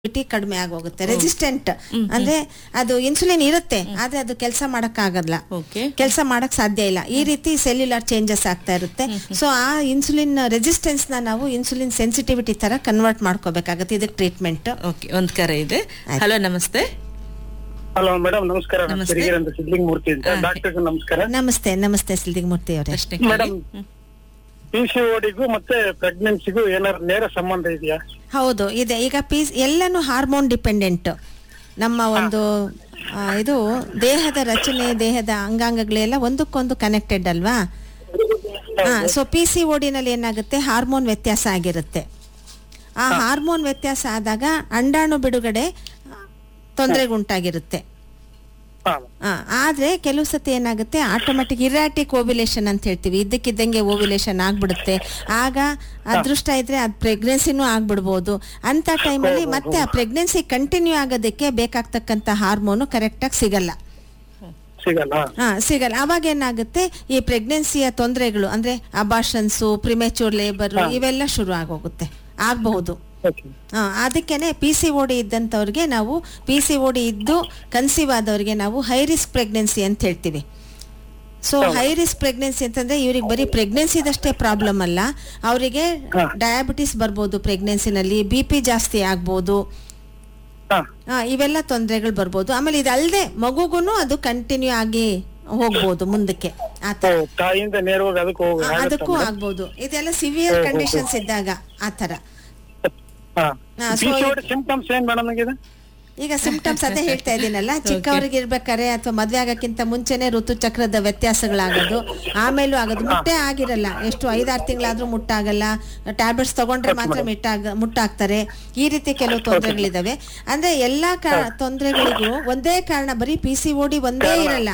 T ಕಡಿಮೆ ಆಗೋಗುತ್ತೆ resistant ಅಂದ್ರೆ ಅದು ಇನ್ಸುಲಿನ್ ಇರುತ್ತೆ ಆದ್ರೆ ಅದು ಕೆಲಸ ಮಾಡಕ್ ಆಗಲ್ಲ ಓಕೆ ಕೆಲಸ ಮಾಡಕ್ ಸಾಧ್ಯ ಇಲ್ಲ ಈ ರೀತಿ ಸೆಲ್ಯುಲರ್ ಚೇಂಜಸ್ ಆಗ್ತಾ ಇರುತ್ತೆ ಸೊ ಆ ಇನ್ಸುಲಿನ್ ರೆಸಿಸ್ಟೆನ್ಸ್ ನ ನಾವು ಇನ್ಸುಲಿನ್ ಸೆನ್ಸಿಟಿವಿಟಿ ತರ ಕನ್ವರ್ಟ್ ಮಾಡ್ಕೋಬೇಕಾಗತ್ತೆ ಇದಕ್ಕೆ ಟ್ರೀಟ್ಮೆಂಟ್ ಓಕೆ ಒಂದ್ ಕರೆ ಇದೆ ಹಲೋ ನಮಸ್ತೆ ಹಲೋ ಮೇಡಮ್ ನಮಸ್ಕಾರ ನಾನು ನಮಸ್ತೆ. ಸಿರಿಗೆರೆ ಅಂತ ಸಿದ್ಲಿಂಗ್ ಮೂರ್ತಿ ಅಂತ ಹಾ, ಡಾಕ್ಟರ್ ನಮಸ್ಕಾರ ನಮಸ್ತೆ ನಮಸ್ತೆ ಸಿಲ್ದಿಗ್ಮೂರ್ತಿ ಅವರೇ ಪ್ರಶ್ನೆ ಕೇಳಿ ಮೇಡಮ್ ಪಿ ಸಿ ಓಡಿಗೂ ಮತ್ತೆ ಪ್ರೆಗ್ನೆನ್ಸಿಗೂ ಏನಾದ್ರು ನೇರ ಸಂಬಂಧ ಇದೆಯಾ ಹೌದು ಇದೆ ಈಗ ಪೀಸ್ ಎಲ್ಲಾನು ಹಾರ್ಮೋನ್ ಡಿಪೆಂಡೆಂಟ್ ನಮ್ಮ ಒಂದು ಆ, ಇದು ದೇಹದ ರಚನೆ ದೇಹದ ಅಂಗಾಂಗಗಳೆಲ್ಲ ಒಂದಕ್ಕೊಂದು ಕನೆಕ್ಟೆಡ್ ಅಲ್ವಾ ಹಾ ಸೊ ಪಿ ಸಿ ಓಡಿನಲ್ಲಿ ಏನಾಗುತ್ತೆ ಹಾರ್ಮೋನ್ ವ್ಯತ್ಯಾಸ ಆಗಿರುತ್ತೆ ಆ ಹಾರ್ಮೋನ್ ವ್ಯತ್ಯಾಸ ಆದಾಗ ಅಂಡಾಣು ಬಿಡುಗಡೆ ತೊಂದರೆಗುಂಟಾಗಿರುತ್ತೆ ಹಾ ಆ, ಆದ್ರೆ ಕೆಲವು ಸತಿ ಏನಾಗುತ್ತೆ ಆಟೋಮೆಟಿಕ್ ಇರಾಟಿಕ್ ಓವ್ಯುಲೇಷನ್ ಅಂತ ಹೇಳ್ತೀವಿ ಇದ್ದಕ್ಕಿದ್ದಂಗೆ ಓವ್ಯುಲೇಷನ್ ಆಗ್ಬಿಡುತ್ತೆ ಆಗ ಅದೃಷ್ಟ ಇದ್ರೆ ಅದು ಪ್ರೆಗ್ನೆನ್ಸಿನೂ ಆಗ್ಬಿಡ್ಬೋದು ಅಂತ ಟೈಮಲ್ಲಿ ಮತ್ತೆ ಆ ಪ್ರೆಗ್ನೆನ್ಸಿ ಕಂಟಿನ್ಯೂ ಆಗೋದಕ್ಕೆ ಬೇಕಾಗ್ತಕ್ಕಂಥ ಹಾರ್ಮೋನು ಕರೆಕ್ಟಾಗಿ ಸಿಗಲ್ಲ ಸಿಗಲ್ಲ ಹಾ ಸಿಗಲ್ಲ ಅವಾಗ ಏನಾಗುತ್ತೆ ಈ ಪ್ರೆಗ್ನೆನ್ಸಿಯ ತೊಂದರೆಗಳು ಅಂದ್ರೆ ಅಬಾಷನ್ಸು ಪ್ರಿಮೆಚೂರ್ ಲೇಬರ್ ಇವೆಲ್ಲ ಶುರು ಆಗೋಗುತ್ತೆ ಆಗಬಹುದು ಓಕೆ ಆ, ಅದಕ್ಕೇನೆ ಪಿ ಸಿ ಓಡಿ ಇದ್ದಂಥವ್ರಿಗೆ ನಾವು ಪಿ ಸಿ ಓಡಿ ಇದ್ದು ಕನ್ಸೀವ್ ಆದವ್ರಿಗೆ ನಾವು ಹೈ ರಿಸ್ಕ್ ಪ್ರೆಗ್ನೆನ್ಸಿ ಅಂತ ಹೇಳ್ತೀವಿ ಸೊ ಹೈ ರಿಸ್ಕ್ ಪ್ರೆಗ್ನೆನ್ಸಿ ಅಂತಂದ್ರೆ ಇವ್ರಿಗೆ ಬರೀ ಪ್ರೆಗ್ನೆನ್ಸಿದಷ್ಟೇ ಪ್ರಾಬ್ಲಮ್ ಅಲ್ಲ ಅವರಿಗೆ ಹಾ. ಡಯಾಬಿಟಿಸ್ ಬರ್ಬೋದು ಪ್ರೆಗ್ನೆನ್ಸಿನಲ್ಲಿ ಬಿ ಪಿ ಜಾಸ್ತಿ ಆಗ್ಬೋದು ಹಾ ಆ, ಇವೆಲ್ಲ ತೊಂದರೆಗಳು ಬರ್ಬೋದು ಆಮೇಲೆ ಇದಲ್ಲದೆ ಮಗುಗೂ ಅದು ಕಂಟಿನ್ಯೂ ಆಗಿ ಹೋಗ್ಬೋದು ಮುಂದಕ್ಕೆ ಆ ಥರ ಓ, ತಾಯಿಯಿಂದ ನೇರವಾಗಿ ಅದಕ್ಕೆ ಹೋಗಿ ಆ, ಅದಕ್ಕೂ ಆಗ್ಬೋದು ಇದೆಲ್ಲ ಸಿವಿಯರ್ ಕಂಡೀಷನ್ಸ್ ಇದ್ದಾಗ ಆ ಥರ ಹಾ ಹಾ, P so C O D symptoms ಏನ್ ಮೇಡಮ್ ಆಗಿದೆ ಈಗ ಸಿಂಪ್ಟಮ್ಸ್ ಅದೇ ಹೇಳ್ತಾ ಇದ್ದೀನಲ್ಲ ಚಿಕ್ಕವರಿಗೆ ಇರ್ಬೇಕಾರೆ ಅಥವಾ ಮದ್ವೆ ಆಗಕ್ಕಿಂತ ಮುಂಚೆನೆ ಋತುಚಕ್ರದ ವ್ಯತ್ಯಾಸಗಳಾಗೋದು ಆಮೇಲೂ ಆಗೋದು ಮುಟ್ಟೆ ಆಗಿರಲ್ಲ ಎಷ್ಟು ಐದಾರು ತಿಂಗಳಾದ್ರೂ ಮುಟ್ಟಾಗಲ್ಲ ಟ್ಯಾಬ್ಲೆಟ್ಸ್ ತಗೊಂಡ್ರೆ ಮಾತ್ರ ಮಿಟ್ಟಾಗ ಮುಟ್ಟಾಗ್ತಾರೆ ಈ ರೀತಿ ಕೆಲವು ತೊಂದರೆಗಳಿದಾವೆ ಅಂದ್ರೆ ಎಲ್ಲಾ ಕಾ- ತೊಂದರೆಗಳಿಗೂ ಒಂದೇ ಕಾರಣ ಬರೀ ಪಿ ಸಿ ಓಡಿ ಒಂದೇ ಇರಲ್ಲ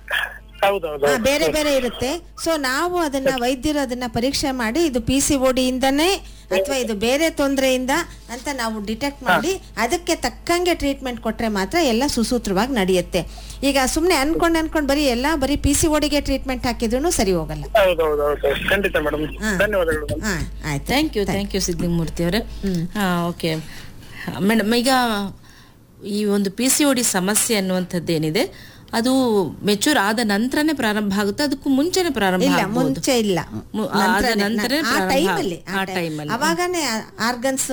ಹೌದೌದು ಆ, ಬೇರೆ ಬೇರೆ ಇರುತ್ತೆ ಸೊ ನಾವು ಅದನ್ನ ವೈದ್ಯರು ಅದನ್ನ ಪರೀಕ್ಷೆ ಮಾಡಿ ಇದು ಪಿ ಸಿ ಓಡಿಯಿಂದನೇ ಅಥವಾ ಇದು ಬೇರೆ ತೊಂದರೆಯಿಂದ ಅಂತ ನಾವು ಡಿಟೆಕ್ಟ್ ಮಾಡಿ ಅದಕ್ಕೆ ತಕ್ಕಂಗೆ ಟ್ರೀಟ್ಮೆಂಟ್ ಕೊಟ್ರೆ ಮಾತ್ರ ಎಲ್ಲ ಸುಸೂತ್ರವಾಗಿ ನಡೆಯುತ್ತೆ ಈಗ ಸುಮ್ಮನೆ ಅನ್ಕೊಂಡ್ ಅನ್ಕೊಂಡ್ ಬರೀ ಎಲ್ಲ ಬರೀ ಪಿ ಸಿ ಓಡಿಗೆ ಟ್ರೀಟ್ಮೆಂಟ್ ಹಾಕಿದ್ರು ಸರಿ ಹೋಗಲ್ಲ ಹೌದೌದು ಖಂಡಿತ ಮೇಡಮ್ ಹಾ. ಧನ್ಯವಾದಗಳು madam. ಹಾ ಆಯ್ತು thank you thank you Siddalingamurthy ಅವರೇ ಓಕೆ ಮೇಡಮ್ ಈಗ ಈ ಒಂದು ಪಿ ಸಿ ಡಿ ಸಮಸ್ಯೆ ಅನ್ನುವಂಥದ್ದು ಏನಿದೆ ಅದು ಮೆಚೂರ್ ಆದ ನಂತರನೇ ಪ್ರಾರಂಭ ಆಗುತ್ತೆ ಅದಕ್ಕೂ ಮುಂಚೆನೆ ಪ್ರಾರಂಭ ಇಲ್ಲ ಆಗ್ಬೋದು ಮುಂಚೆ ಇಲ್ಲ ಮು- ಆ- ಆದ ನಂತ್ರನೇ- ನಂತರ ಆ ಪ್ರಾರಂಭ ಟೈಮಲ್ಲಿ ಆ ಟೈಮಲ್ಲಿ ಅವಾಗನೇ ಆರ್ಗನ್ಸ್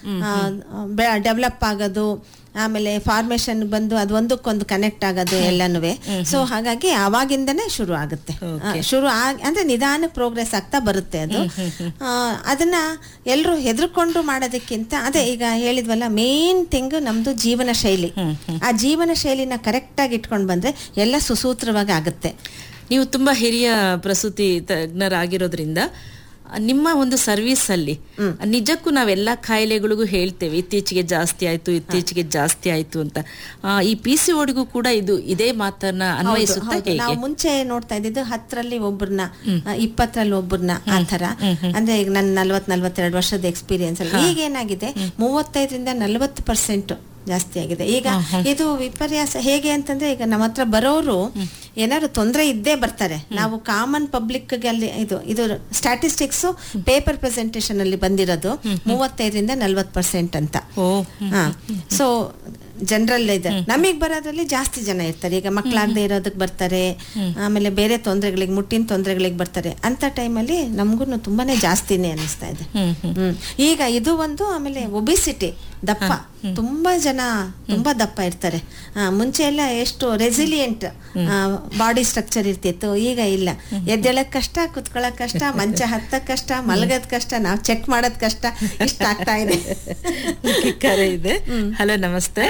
ಡೆವಲಪ್ ಆಗೋದು ಆಮೇಲೆ ಫಾರ್ಮೇಶನ್ ಬಂದು ಅದು ಒಂದಕ್ಕೊಂದು ಕನೆಕ್ಟ್ ಆಗೋದು ಎಲ್ಲನೂ ಸೊ ಹಾಗಾಗಿ ಅವಾಗಿಂದನೇ ಶುರು ಆಗುತ್ತೆ ಆ, ಶುರು ಆಗ್ ಅಂದ್ರೆ ನಿಧಾನಕ್ಕೆ ಪ್ರೋಗ್ರೆಸ್ ಆಗ್ತಾ ಬರುತ್ತೆ ಅದು ಆ, ಅದನ್ನ ಎಲ್ಲರೂ ಹೆದರ್ಕೊಂಡು ಮಾಡೋದಕ್ಕಿಂತ ಅದೇ ಈಗ ಹೇಳಿದ್ವಲ್ಲ ಮೇನ್ ಥಿಂಗ್ ನಮ್ದು ಜೀವನ ಶೈಲಿ ಆ ಜೀವನ ಶೈಲಿನ ಕರೆಕ್ಟ್ ಆಗಿ ಇಟ್ಕೊಂಡು ಬಂದ್ರೆ ಎಲ್ಲ ಸುಸೂತ್ರವಾಗಿ ಆಗುತ್ತೆ ನೀವು ತುಂಬಾ ಹಿರಿಯ ಪ್ರಸೂತಿ ತಜ್ಞರಾಗಿರೋದ್ರಿಂದ ನಿಮ್ಮ ಒಂದು ಸರ್ವಿಸ್ ಅಲ್ಲಿ ನಿಜಕ್ಕೂ ನಾವೆಲ್ಲ ಕಾಯಿಲೆಗಳಿಗೂ ಹೇಳ್ತೇವೆ ಇತ್ತೀಚೆಗೆ ಜಾಸ್ತಿ ಆಯ್ತು ಇತ್ತೀಚೆಗೆ ಜಾಸ್ತಿ ಆಯ್ತು ಅಂತ ಆ, ಈ ಪಿ ಸಿ ಓಡಿಗೂ ಕೂಡ ಇದು ಇದೇ ಮಾತನ್ನ ಅನ್ವಯಿಸುತ್ತಾ ಹೌದು, ಹೇಗೆ ನಾವು ಮುಂಚೆ ನೋಡ್ತಾ ಇದ್ದಿದ್ದು ಹತ್ತರಲ್ಲಿ ಒಬ್ಬರನ್ನ ಇಪ್ಪತ್ತರಲ್ಲಿ ಒಬ್ಬರನ್ನ ಆ ತರ ಅಂದ್ರೆ ಈಗ ನನ್ನ ನಲ್ವತ್ ನಲ್ವತ್ತೆರಡು ವರ್ಷದ ಎಕ್ಸ್ಪೀರಿಯನ್ಸ್ ಅಲ್ಲಿ ಈಗ ಏನಾಗಿದೆ ಮೂವತ್ತೈದರಿಂದ ನಲ್ವತ್ತು ಪರ್ಸೆಂಟ್ ಜಾಸ್ತಿ ಆಗಿದೆ ಈಗ ಇದು ವಿಪರ್ಯಾಸ ಹೇಗೆ ಅಂತಂದ್ರೆ ಈಗ ನಮ್ಮ ಹತ್ರ ಬರೋರು ಏನಾದ್ರು ತೊಂದರೆ ಇದ್ದೇ ಬರ್ತಾರೆ ನಾವು ಕಾಮನ್ ಪಬ್ಲಿಕ್ ಅಲ್ಲಿ ಇದು ಇದು ಸ್ಟ್ಯಾಟಿಸ್ಟಿಕ್ಸ್ ಪೇಪರ್ ಪ್ರೆಸೆಂಟೇಶನ್ ಅಲ್ಲಿ ಬಂದಿರೋದು ಮೂವತ್ತೈದರಿಂದ ನಲ್ವತ್ ಪರ್ಸೆಂಟ್ ಅಂತ ಓ ಹಾ ಸೊ ಜನರಲ್ ಇದೆ ನಮಗ್ ಬರೋದ್ರಲ್ಲಿ ಜಾಸ್ತಿ ಜನ ಇರ್ತಾರೆ ಈಗ ಮಕ್ಕಳಾಗದೆ ಇರೋದಕ್ಕೆ ಬರ್ತಾರೆ ಆಮೇಲೆ ಬೇರೆ ತೊಂದರೆಗಳಿಗೆ ಮುಟ್ಟಿನ ತೊಂದರೆಗಳಿಗೆ ಬರ್ತಾರೆ ಅಂತ ಟೈಮಲ್ಲಿ ನಮಗೂ ತುಂಬಾನೇ ಜಾಸ್ತಿನೇ ಅನಿಸ್ತಾ ಇದೆ ಹ್ಮ್. ಈಗ ಇದು ಒಂದು ಆಮೇಲೆ ಒಬಿಸಿಟಿ ದಪ್ಪ ತುಂಬಾ ಜನ ತುಂಬಾ ದಪ್ಪ ಇರ್ತಾರೆ ಆ, ಮುಂಚೆ ಎಲ್ಲ ಎಷ್ಟು ರೆಸಿಲಿಯಂಟ್ ಬಾಡಿ ಸ್ಟ್ರಕ್ಚರ್ ಇರ್ತಿತ್ತು ಈಗ ಇಲ್ಲ ಎದ್ದೇಳಕ್ ಕಷ್ಟ ಕುತ್ಕೊಳ್ಳಕ್ ಕಷ್ಟ ಮಂಚ ಹತ್ತಕ್ ಕಷ್ಟ ಮಲಗದ್ ಕಷ್ಟ ನಾವ್ ಚೆಕ್ ಮಾಡೋದ್ ಕಷ್ಟ ಇಷ್ಟ ಆಗ್ತಾ ಇದೆ ಕರೆ ಇದೆ ಹಲೋ ನಮಸ್ತೆ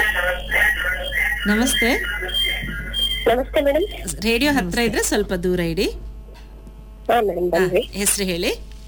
ನಮಸ್ತೆ ನಮಸ್ತೆ ಮೇಡಮ್ ರೇಡಿಯೋ ಹತ್ರ ಇದ್ರೆ ಸ್ವಲ್ಪ ದೂರ ಇಡಿ ಹಾ ಮೇಡಮ್ ಬಂದ್ವಿ ಹೆಸರು ಹೇಳಿ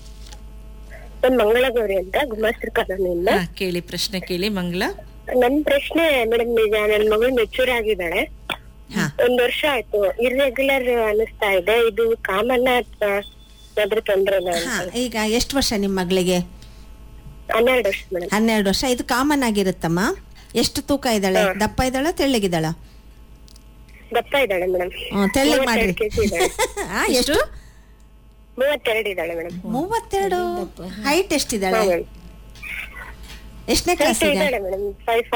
ನಾನ್ ಮಂಗಳಗೌರಿ ಅಂತ ಗುಮಾಸ್ತ್ರ ಕಾಲೋನಿಯಿಂದ ಹಾ, ಕೇಳಿ ಪ್ರಶ್ನೆ ಕೇಳಿ ಮಂಗಳ ನನ್ ಪ್ರಶ್ನೆ ಮೇಡಮ್ ಈಗ ನನ್ ಮಗಳು ಮೆಚೂರ್ ಆಗಿದ್ದಾಳೆ ಒಂದ್ ವರ್ಷ ಆಯ್ತು ಇರ್ರೆಗ್ಯುಲರ್ ಅನಿಸ್ತಾ ಇದೆ ಇದು ಕಾಮನ್ ಅಥವಾ ಅದ್ರ ತೊಂದ್ರೆನ ಅಂತ ಹಾ, ಈಗ ಎಷ್ಟು ವರ್ಷ ನಿಮ್ಮ ಮಗಳಿಗೆ ಹನ್ನೆರಡು ವರ್ಷ ಮೇಡಮ್ ಹನ್ನೆರಡು ವರ್ಷ ಇದು ಕಾಮನ್ ಆಗಿರುತ್ತಮ್ಮ ಎಷ್ಟು ತೂಕ ಇದ್ದಾಳೆ ದಪ್ಪ ಇದ್ದಾಳ ತೆಳ್ಳಗಿದ್ದಾಳ ದಪ್ಪ ಇದ್ದಾಳೆ ಮೇಡಮ್ ಹ್ಮ್, ತೆಳ್ಳಗ್ ಮಾಡ್ರಿ ಕೆಜಿ ಇದ್ದಾಳೆ ಆ, ಎಷ್ಟು ಮೂವತ್ತೆರಡು ಇದ್ದಾಳೆ ಮೇಡಮ್ ಮೂವತ್ತೆರಡು ಹೈಟ್ ಎಷ್ಟಿದ್ದಾಳೆ ಹಾ ಮೇಡಮ್ ಎಷ್ಟನೇ ಕ್ಲಾಸ್ ಈಗ ಇದ್ದಾಳೆ ಮೇಡಮ್ ಫೈವ್